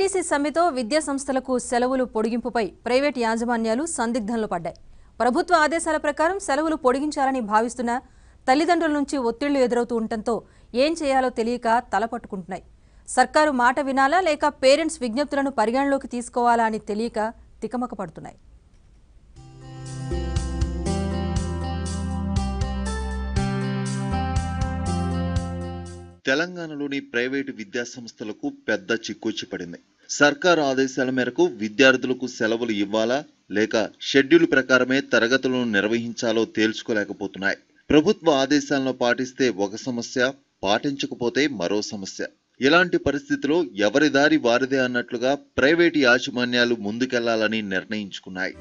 RTC సమ్మెతో విద్యా సంస్థలకు సెలవులు పొడిగింపుపై ప్రైవేట్ యాజమాన్యాలు సందిగ్ధంలో పడ్డాయి ప్రభుత్వ ఆదేశాల ప్రకారం సెలవులు పొడిగించాలని భావిస్తున్న తల్లిదండ్రుల నుంచి ఒత్తిళ్లు ఎదురవుతూ ఉండటంతో ఏం చేయాలో తెలియక తలపట్టుకుంటున్నాయి సర్కారు మాట వినాలా లేక పేరెంట్స్ విజ్ఞప్తులను పరిగణలోకి తీసుకోవాలా అని తెలియక తికమక పడుతున్నాయి తెలంగాణలోని ప్రైవేటు విద్యా సంస్థలకు పెద్ద చిక్కుచ్చి పడింది సర్కారు ఆదేశాల మేరకు విద్యార్థులకు సెలవులు ఇవ్వాలా లేక షెడ్యూల్ ప్రకారమే తరగతులను నిర్వహించాలో తేల్చుకోలేకపోతున్నాయి ప్రభుత్వ ఆదేశాలను పాటిస్తే ఒక సమస్య పాటించకపోతే మరో సమస్య ఇలాంటి పరిస్థితిలో ఎవరి దారి వారిదే అన్నట్లుగా ప్రైవేటు యాజమాన్యాలు ముందుకెళ్లాలని నిర్ణయించుకున్నాయి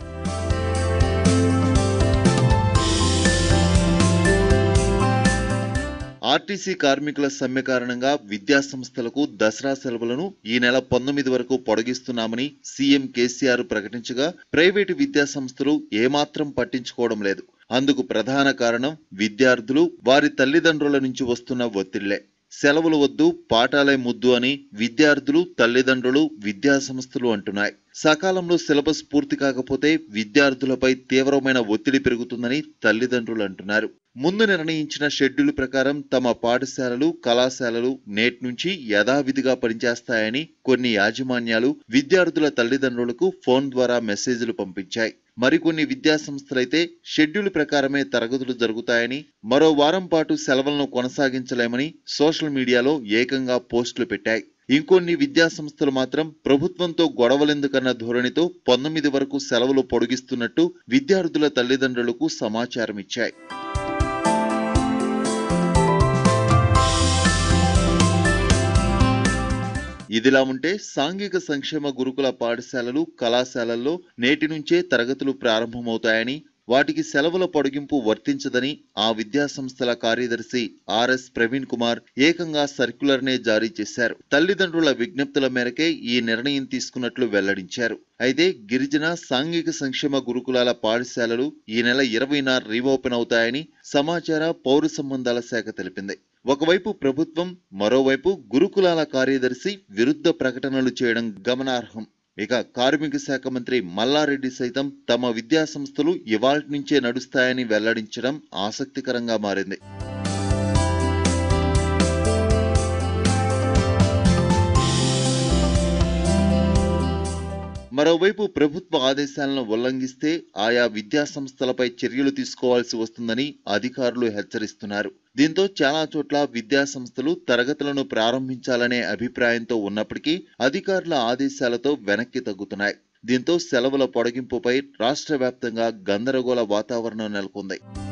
ఆర్టీసీ కార్మికుల సమ్మె కారణంగా విద్యా సంస్థలకు దసరా సెలవులను ఈ నెల పంతొమ్మిది వరకు పొడిగిస్తున్నామని సీఎం కేసీఆర్ ప్రకటించగా ప్రైవేటు విద్యా సంస్థలు ఏమాత్రం పట్టించుకోవడం లేదు అందుకు ప్రధాన కారణం విద్యార్థులు వారి తల్లిదండ్రుల నుంచి వస్తున్న ఒత్తిళ్లే సెలవులు వద్దు పాఠాలే ముద్దు అని విద్యార్థులు తల్లిదండ్రులు విద్యా సంస్థలు అంటున్నాయి సకాలంలో సిలబస్ పూర్తి కాకపోతే విద్యార్థులపై తీవ్రమైన ఒత్తిడి పెరుగుతుందని తల్లిదండ్రులు అంటున్నారు ముందు నిర్ణయించిన షెడ్యూల్ ప్రకారం తమ పాఠశాలలు కళాశాలలు నేటి నుంచి యథావిధిగా పనిచేస్తాయని కొన్ని యాజమాన్యాలు విద్యార్థుల తల్లిదండ్రులకు ఫోన్ ద్వారా మెసేజ్లు పంపించాయి మరికొన్ని విద్యా సంస్థలైతే షెడ్యూల్ ప్రకారమే తరగతులు జరుగుతాయని మరో వారం పాటు సెలవులను కొనసాగించలేమని సోషల్ మీడియాలో ఏకంగా పోస్టులు పెట్టాయి ఇంకొన్ని విద్యా సంస్థలు మాత్రం ప్రభుత్వంతో గొడవలెందుకన్న ధోరణితో పంతొమ్మిది వరకు సెలవులు పొడిగిస్తున్నట్టు విద్యార్థుల తల్లిదండ్రులకు సమాచారం ఇచ్చాయి ఇదిలా ఉంటే సాంఘిక సంక్షేమ గురుకుల పాఠశాలలు కళాశాలల్లో నేటి నుంచే తరగతులు ప్రారంభమవుతాయని వాటికి సెలవుల పొడిగింపు వర్తించదని ఆ విద్యా సంస్థల కార్యదర్శి ఆర్ఎస్ ప్రవీణ్ కుమార్ ఏకంగా సర్క్యులర్ నే జారీ చేశారు తల్లిదండ్రుల విజ్ఞప్తుల మేరకే ఈ నిర్ణయం తీసుకున్నట్లు వెల్లడించారు అయితే గిరిజన సాంఘిక సంక్షేమ గురుకులాల పాఠశాలలు ఈ నెల ఇరవైన రీఓపెన్ అవుతాయని సమాచార పౌర సంబంధాల శాఖ తెలిపింది ఒకవైపు ప్రభుత్వం మరోవైపు గురుకులాల కార్యదర్శి విరుద్ధ ప్రకటనలు చేయడం గమనార్హం ఇక కార్మిక శాఖ మంత్రి మల్లారెడ్డి సైతం తమ విద్యా సంస్థలు ఇవాల్టి నుంచే నడుస్తాయని వెల్లడించడం ఆసక్తికరంగా మారింది మరోవైపు ప్రభుత్వ ఆదేశాలను ఉల్లంఘిస్తే ఆయా విద్యా సంస్థలపై చర్యలు తీసుకోవాల్సి వస్తుందని అధికారులు హెచ్చరిస్తున్నారు దీంతో చాలా చోట్ల విద్యా సంస్థలు తరగతులను ప్రారంభించాలనే అభిప్రాయంతో ఉన్నప్పటికీ అధికారుల ఆదేశాలతో వెనక్కి తగ్గుతున్నాయి దీంతో సెలవుల పొడిగింపుపై రాష్ట్ర వ్యాప్తంగా గందరగోళ వాతావరణం నెలకొంది